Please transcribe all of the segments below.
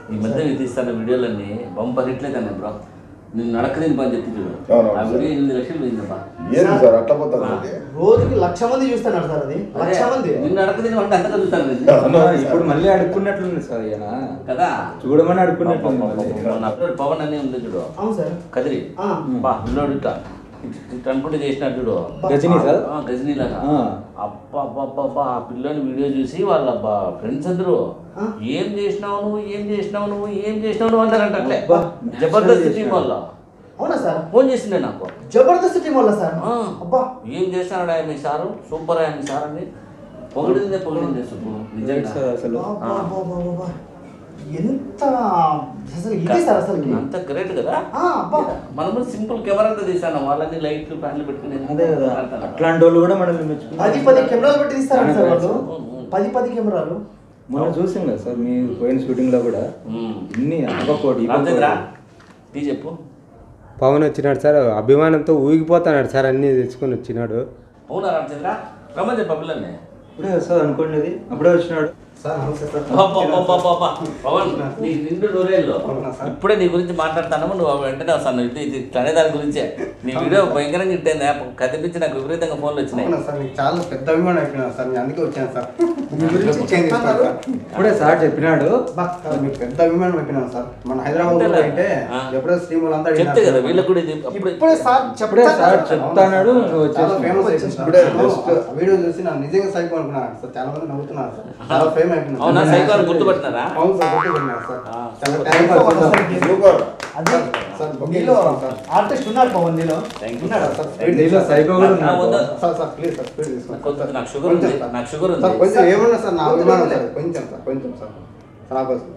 ఈ మధ్య నేను తీస్తాను వీడియోలన్నీ బంపర్ ఇట్లేదన్న బ్రో నేను నడకలేని పని చెప్తే చూడు అవునవును ఆ సార్. వీడియో ఎనిమిది లక్షలు పోయిందబ్బా ఏంది సార్ అట్లా పోతుంది రోజుకి లక్ష మంది చూస్తున్నారు సార్ అది లక్ష మంది నిన్ను నడకలేని అంటే అంతగా చూస్తాను నేను. అవును సార్. ఇప్పుడు మళ్ళీ అడుక్కున్నట్లుంది సార్ ఈయన కదా చూడమని అడుక్కున్నట్లుంది మళ్ళీ మొన్న అప్లోడ్ పవన్ అనే ఉంది చూడు అవును సార్ కదిరి ఆ. బా పిల్లోడు ఇట్లా ఇట్లా అనుకుంటే చేసినాడు చూడు గజనీ సార్? ఆ, గజనీ లాగా ఆ. అబ్బా అబ్బా అబ్బా, అబ్బా ఆ పిల్లోని వీడియో చూసి వాళ్ళ అబ్బా ఫ్రెండ్స్ అందరూ ఆ. ఏం చేసినావు నువ్వు ఏం చేసినావు నువ్వు ఏం చేసినావు నువ్వు అంటారంట అట్లే అబ్బా. జబర్దస్త్ టీం వల్ల అవునా సార్ ఫోన్ చేసిండే నాకు జబర్దస్త్ టీం వల్ల సార్ ఆ. అబ్బా ఏం చేస్తాడు ఆయన మీ సారు సూపర్ ఆయన మీ సార్ అని పొగిడిందే పొగిడిందే సుబ్బు రైట్ నిజంగా సార్ అసలు అబ్బా, అబ్బా, అబ్బా, అబ్బా. ఎంత అసలు ఇది సార్ అసలు అంత గ్రేట్ కదా ఆ, అబ్బా మనము సింపుల్ కెమెరా అంతా తీసాను వాళ్ళని లైట్లు ఫ్యాన్లు పెట్టుకుని అదే కదా అట్లాంటి వాళ్ళు కూడా మనల్ని మెచ్చుకున్నారు పది పది కెమెరాలు పెట్టి తీస్తారంట సార్ వాళ్ళు ఉమ్. పది పది కెమెరాలు మొన్న చూసాం కదా సార్ మీరు పోయిన షూటింగ్ లో కూడా ఉమ్. ఇన్ని అవ్వకోటి రాజేంద్ర టీ చెప్పు పవన్ వచ్చినాడు సార్ అభిమానంతో ఊగిపోతున్నాడు సార్ అన్నీ తెచ్చుకొని వచ్చినాడు అవునా రామచంద్ర రమ్మని చెప్ప పిల్లల్ని ఇప్పుడే సార్ అనుకోండి అప్పుడే వచ్చినాడు సార్ నమస్తే సార్ అబ్బబ్బబ్బబ్బబ్బ. పవన్ నీ నిండు నూరేళ్ళు ఇప్పుడే నీ గురించి మాట్లాడతాను నువ్వు వెంటనే వస్తాను ఇది ఇది ఇట్లనే దాని గురించే నీ వీడియో భయంకరంగా ఇట్టేంది కదిపించి నాకు విపరీతంగా ఫోన్లు వచ్చినాయి అవునా సార్ మీకు చాలా పెద్ద అభిమానం అయిపోయినా సార్ నేను అందుకే వచ్చాను సార్ మీ గురించి చేంజ్ చేస్తాను సార్ ఇప్పుడే సార్ చెప్పినాడు సార్, మీకు పెద్ద అభిమానం అయిపోయినాను సార్ మన హైదరాబాద్ లో అయితే ఆ. ఎప్పుడో స్ట్రీమ్ వాళ్ళంతా చెప్తే అడిగినారు కదా సార్. వీళ్ళకి కూడా ఇది అప్పుడు ఇప్పుడే సార్ ఇప్పుడే సార్ చెప్తాను చెప్తాన్నాడు నువ్వు చాలా వచ్చేసి ఫేమస్ అయిపోయింది సార్ ఇప్పుడే నేను just- ఆ వీడియో చూసి నాకు నిజంగా సైకో అనుకున్నాను సార్ చాలా మంది నవ్వుతున్నారు సార్ చాలా ఫేమ్ అయిపోయింది అవునా సైకో అని గుర్తుపట్టినారా అవును సార్ గుర్తుపెట్టినారు సార్ ఆ. చాలా చెప్తాను థ్యాంక్స్ సార్ సార్. సూపర్ అది సార్ బొకే నీలో ఇస్తాను సార్ ఆర్టిస్ట్ ఉన్నాడు పవన్ నీలో థ్యాంక్ యూ ఉన్నాడా సార్ స్పీడ్ నీలో సైకో కూడా నా ఉన్నాడు వద్ద- sir sir please sir speed తీసుకోండి కొంచెం నాకు షుగర్ ఉంది కొంచెం సార్. నాకు షుగర్ సార్ ఉంది కొంచెం ఏమన్నా సార్ నా అభిమానం సార్ కొంచెం సార్ కొంచెం సార్ సార్ నా కోసం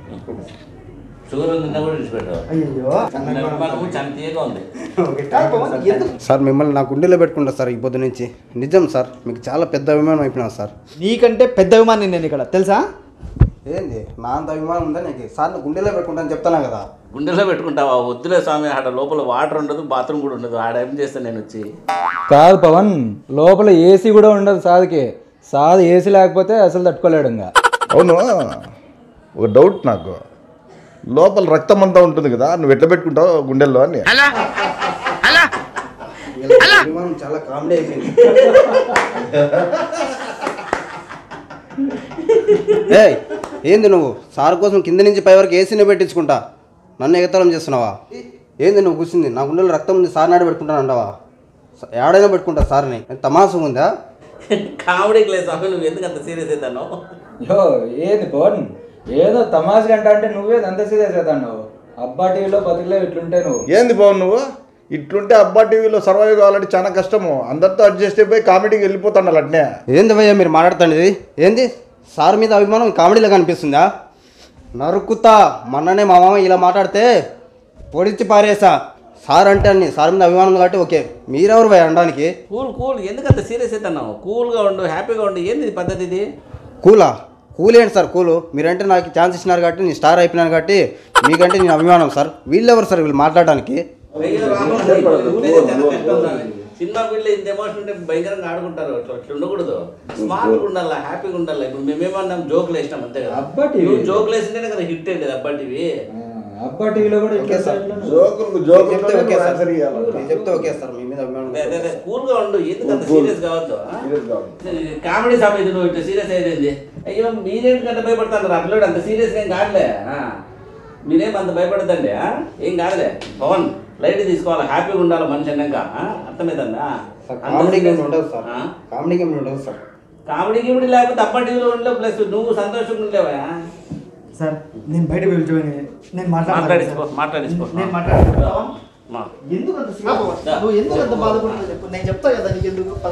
షుగర్ ఉంది కూడా విడిచిపెట్టావు అయ్యో మనకు చాలా తీయగా ఉంది ఓకే కాదు పవన్ ఎందుకు సార్ మిమ్మల్ని నా గుండెలో పెట్టుకుంటా సార్ ఈ పొద్దు నుంచి నిజం సార్ మీకు చాలా పెద్ద అభిమానం అయిపోయినా సార్ నీకంటే పెద్ద అభిమాని నేను ఇక్కడ తెలుసా ఏంది నా అంత అభిమానం ఉందా నీకు సార్ నా గుండెలో పెట్టుకుంటాను చెప్తానా కదా గుండెలో పెట్టుకుంటావా వద్దులే స్వామి ఆడ లోపల వాటర్ ఉండదు బాత్రూమ్ కూడా ఉండదు ఆడ ఏం చేస్తాను నేను వచ్చి కాదు పవన్ లోపల ఏసీ కూడా ఉండదు సార్కి సార్ ఏసీ లేకపోతే అసలు తట్టుకోలేడు ఇంకా అవును ఒక డౌట్ నాకు లోపల రక్తం అంతా ఉంటుంది కదా నువ్వు ఎట్లా పెట్టుకుంటావు గుండెల్లో అని వీళ్ళ అభిమానం చాలా కామెడీ అయిపోయింది ఏయ్ ఏంది నువ్వు సార్ కోసం కింద నుంచి పై వరకు ఏసీని పెట్టించుకుంటా నన్ను ఎగతాళం చేస్తున్నావా ఏంది నువ్వు కూర్చుంది నా గుండెలో రక్తం ఉంది సార్ నాడు పెట్టుకుంటాను అంటావా స- ఏడైనా పెట్టుకుంటా సార్ని తమాసం ఉందా కామెడీకి లేదు స్వామి నువ్వు ఎందుకు అంత సీరియస్ అవుతాను యో ఏది పవన్ ఏదో తమాషగా అంట అంటే నువ్వే అంత సీరియస్ అవుతావు అబ్బా టీవీలో బతుకులేవు ఇట్లుంటే నువ్వు ఏంది పవన్ నువ్వు ఇట్లుంటే అబ్బా టీవీలో సర్వైవ్ కావాలంటే చాలా కష్టము అందరితో అడ్జస్ట్ అయిపోయి కామెడీకి వెళ్ళిపోతాను అట్నే ఏంది భయ్యా మీరు మాట్లాడుతుంది ఏంది సార్ మీద అభిమానం కామెడీలో కనిపిస్తుందా నరుకుతా మొన్ననే మా మామ ఇలా మాట్లాడితే పొడిచి పారేసా సార్ అంటే అన్ని సార్ మీద అభిమానం ఉంది కాబట్టి ఓకే మీరెవరు భయ అనడానికి కూల్ కూల్ ఎందుకు అంత సీరియస్ అవుతున్నావు కూల్గా ఉండు హ్యాపీగా ఉండు ఏంది ఈ పద్ధతి ఇది కూలా కూల్ ఏంటి సార్ కూలు మీరంటే నాకు ఛాన్స్ ఇచ్చినారు కాబట్టి నేను స్టార్ అయిపోయినాను కాబట్టి మీకంటే నేను అభిమానం సార్ వీళ్ళెవరు సార్ వీళ్ళు మాట్లాడడానికి అయ్యో రామా, ఊరేదే చాలా కష్టం సార్. సినిమా ఫీల్డ్ ఇంత ఎమోషన్ ఉంటే భయంకరంగా ఆడుకుంటారు అట్లా అట్లా ఉండకూడదు స్మార్ట్ ఉండాలా హ్యాపీగా ఉండాలి ఇప్పుడు మేమేమన్నాం జోకులు వేసినాం అంతే కదా అబ్బా టీవీ. నువ్వు జోకులు వేసింటేనే కదా హిట్ అయ్యేది అబ్బా టీవీ ఆ, అబ్బా టీవీలో కూడా ఇట్లా సార్. ఇట్లా నువ్వు. జోకులు నేను చెప్తే ఓకే జోకులు సార్ ఆన్సర్ ఇవ్వాలి నేను చెప్తే ఓకే సార్ మీ మీద అభిమానం అదే, అదే, ఉంది. అదే, కూల్ గా ఉండు ఎందుకు అంత Cool. సీరియస్ కావద్దు ఆ? Serious కావద్దు. కామెడీ సమయం నువ్వు ఇట్లా సీరియస్ అయ్యేది అయ్యో మీరేంటి కంటే భయపడతారు అట్లా అంత సీరియస్ ఏం కాదులే ఆ. మీరేం అంత భయపడద్దండి ఆ? ఏం కాదులే పవన్ లైట్ తీసుకోవాలి హ్యాపీగా ఉండాలి మనిషి అన్నాక ఆ? అర్థమైందా సార్ కామెడీ గేమ్ ఉండదు సార్ కామెడీ గేమ్ ఉండదు సార్ కామెడీ గిమిడి లేకపోతే అప్ప టీవీలో ఉండలేవు ప్లస్ నువ్వు సంతోషంగా ఉండలేవా సార్ నేను బయట పిలిచిపోయి నేను మాట్లాడించుకో, మాట్లాడాలి మాట్లాడించుకో. నేను మాట్లాడుతున్నాను మా ఎందుకు అంత serious? నువ్వు ఎందుకు అంత బాధపడుతున్నావు చెప్పు నేను చెప్తా కదా నీకు ఎందుకు పద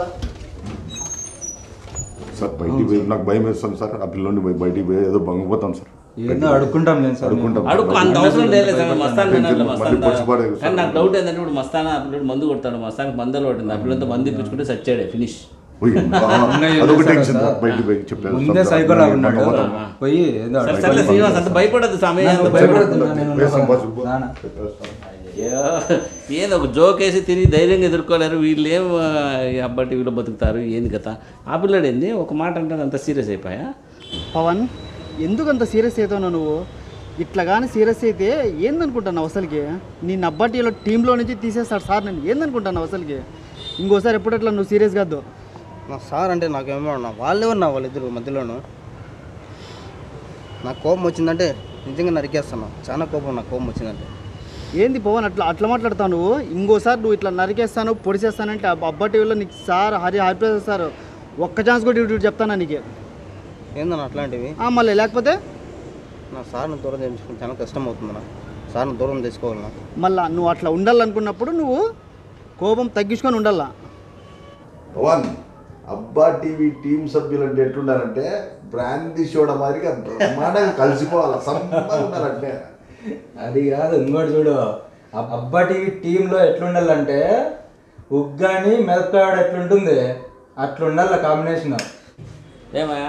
సార్ బయటికి పోయి నాకు భయం వేస్తుంది సార్ ఆ పిల్లోని పోయి బయటికి పోయి ఏదో బంగిపోతాం సార్ ఏందో అడుక్కుంటాం లేదు సార్ అడుక్కుంటాం. అడుగు అంత అవసరం లేదు సార్ మస్తాన్ తినాలి మస్తాన్ మళ్ళీ పొడిచిపాడే సార్. కానీ నాకు డౌట్ ఏంటంటే ఇప్పుడు మస్తాన్ ఆ పిల్లడు మందు కొడతాడు మస్తానికి మందలు పట్టింది ఆ పిల్లలతో మందు ఇప్పించుకుంటే సచ్చాడే ఫినిష్ పోయి, ఆ, ఉన్నాయి అదొక సార్ టెన్షన్ సార్. సార్ బయటికి పోయి చెప్పారు ముందే సైకో లాగా ఉన్నాడు పోతాం. పోయి ఏదో సరే అడుగు. సర్లే శ్రీనివాస్ అంత భయపడద్దు స్వామి అంత నన్ను భయపడద్దు భయపడుతున్నా నేను వేసాం బాస్ ఇవ్వు. నాన్న. అయ్యో ఏంది ఒక జోక్ వేసి తిని ధైర్యంగా ఎదుర్కోలేరు వీళ్ళు ఏం ఆ, ఈ అబ్బా టీవీలో బతుకుతారు ఏంది కథ ఆ పిల్లడు ఏంది ఒక మాట అంటే అంత సీరియస్ అయిపోయా పవన్ ఎందుకు అంత సీరియస్ అవుతావు నువ్వు ఇట్లా కానీ సీరియస్ అయితే ఏందనుకుంటున్నావు అసలుకి నీ నబ్బటిలో టీంలో నుంచి తీసేస్తాడు సార్ నేను ఏందనుకుంటున్నావు అసలుకి ఇంకోసారి ఎప్పుడు అట్లా నువ్వు సీరియస్ కాదు నా సార్ అంటే నాకేమో నా వాళ్ళెవరు నా వాళ్ళిద్దరు మధ్యలోను నాకు కోపం వచ్చిందంటే నిజంగా నరికేస్తాను చాలా కోపం నాకు కోపం వచ్చిందంటే ఏంది పవన్ అట్లా అట్లా మాట్లాడతావు నువ్వు ఇంకోసారి నువ్వు ఇట్లా నరికేస్తాను పొడిచేస్తానంటే ఆ అబ్బా టీవీలో నీకు సార్ హరి హరిప్రసాద్ సార్ ఒక్క ఛాన్స్ కూడా ఇటు చెప్తాను నీకు ఏందన్న అట్లాంటివి ఆ, మళ్ళీ లేకపోతే నా సార్ని దూరం తెచ్చుకుని చాలా కష్టం అవుతుంది నా సార్ని దూరం తెచ్చుకోవాలన్నా మళ్ళా నువ్వు అట్లా ఉండాలనుకున్నప్పుడు నువ్వు కోపం తగ్గించుకొని ఉండాలా వన్ అబ్బా టీవీ టీం సభ్యులు అంటే ఎట్లున్నారంటే బ్రాందీ షోడ మాదిరిగా బ్రహ్మాండంగా కలిసిపోవాలి సమ్మగా ఉన్నారంటే అది కాదు ఇంకోటి చూడు అబ్- అబ్బా టీవీ టీంలో ఎట్లుండాలంటే ఉగ్గాని మిరపకాయడు ఎట్లుంటుంది అట్లుండాలి కాంబినేషన్ ఏమయ్యా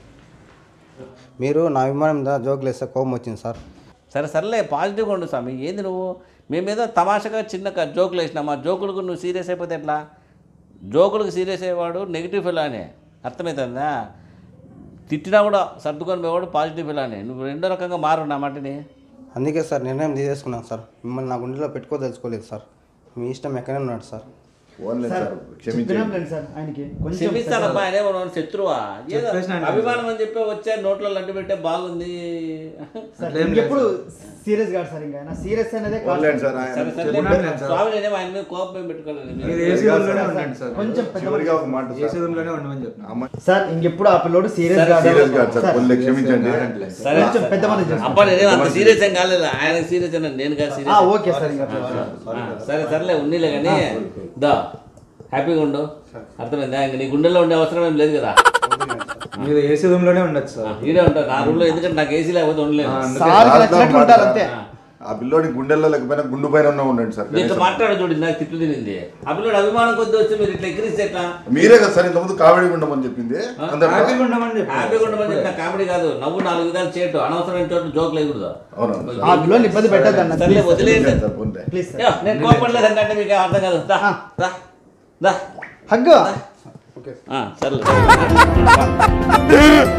మీరు నా అభిమానం మీద జోకులు వేస్తే కోపం వచ్చింది సార్ సరే సర్లే పాజిటివ్గా ఉండు స్వామి ఏంది నువ్వు మేమేదో తమాషగా చిన్న క- జోకులు వేసినాం ఆ జోకులకు నువ్వు సీరియస్ అయిపోతే ఎట్లా జోకులకు సీరియస్ అయ్యేవాడు నెగిటివ్ ఫిల్ అని అర్థమవుతుందా తిట్టినా కూడా సర్దుకొని పోయేవాడు పాజిటివ్ ఫిల్ అని నువ్వు రెండో రకంగా మారు నా మాటని అందుకే సార్ నిర్ణయం తీసేసుకున్నాను సార్ మిమ్మల్ని నా గుండెలో పెట్టుకోదలుచుకోలేదు సార్ మీ ఇష్టం ఎక్కడే ఉన్నాడు సార్ ఓన్లీ సార్ క్షమించండి చెప్పినాంలేండి సార్ ఆయనకి కొంచెం క్షమిస్తానబ్బా ఆయన ఏమో శత్రువా ఏదో చెప్పేసినాను అభిమానం అని చెప్పి వచ్చా నోట్లో లడ్డు పెట్టే బాగుంది సార్ ఇంకెప్పుడు సీరియస్ కాదు సార్ ఇంకా ఆయన సీరియస్ అనేది కాదు ఓన్లేండి సార్ సరే ఆయన సరే చెప్పినాను సార్. స్వామి నేనేమో ఆయన మీద కోపం ఏం పెట్టుకోలేదు మీరు ఏసీ రూమ్లోనే ఉండండి సార్ కొంచెం పెద్ద చివరిగా ఒక మాట ఏసీ సార్ రూమ్లోనే ఉండమని చెప్పిన అమ్మ సార్ ఇంకెప్పుడు ఆ పిల్లోడు సీరియస్ సరే, కాదు సీరియస్ కాదు సార్ సార్, కొద్దిగా క్షమించండి సరే కొంచెం పెద్ద మాట చేస్తాం. అబ్బా నేనేం అంత సీరియస్ ఏం కాలేదు ఆయన సీరియస్ అయినా నేను కాదు ఆ, సీరియస్ ఓకే సార్ ఇంకా సరే సర్లే ఉన్నీలే కానీ దా హ్యాపీగా ఉండు అర్థమైందా ఇంక నీ గుండెల్లో ఉండే అవసరం ఏం లేదు కదా మీరు ఏసీ రూమ్లోనే ఉండొచ్చు సార్ ఈడే ఉంటారు నా రూమ్లో ఎందుకంటే నాకు ఏసీ లేకపోతే ఉండలేదు సార్ నచ్చినట్లు ఉంటారు అంతే ఆ పిల్లోడి గుండెల్లో లేకపోయినా గుండు పైన ఉన్నా ఉండండి సార్ ఇట్లా కనీసం. మాట్లాడు చూడు నాకు తిట్లు తినింది ఆ పిల్లడు అభిమానం కొద్ది వచ్చి మీరు ఇట్లా ఎక్కిరిస్తే ఎట్లా మీరే కదా సార్ ఇంతకుముందు కామెడీ ఉండమని చెప్పింది అందరూ హ్యాపీగా ఉండమని చెప్పి హ్యాపీగా ఉండమని చెప్పిన కామెడీ కాదు నవ్వు నాలుగు విధాలు చేయటం అనవసరమైన చోట జోక్ లేకూడదు అవునవును ఆ పిల్లోని ఇబ్బంది పెట్టద్దు అన్న సర్లే వదిలేయండి సార్ పోన్లే. ప్లీజ్ సార్ యో, నేను కోపం లేదంటే మీకు అర్థం కాదు దా దా దా హగ్గు ఆ, సర్లే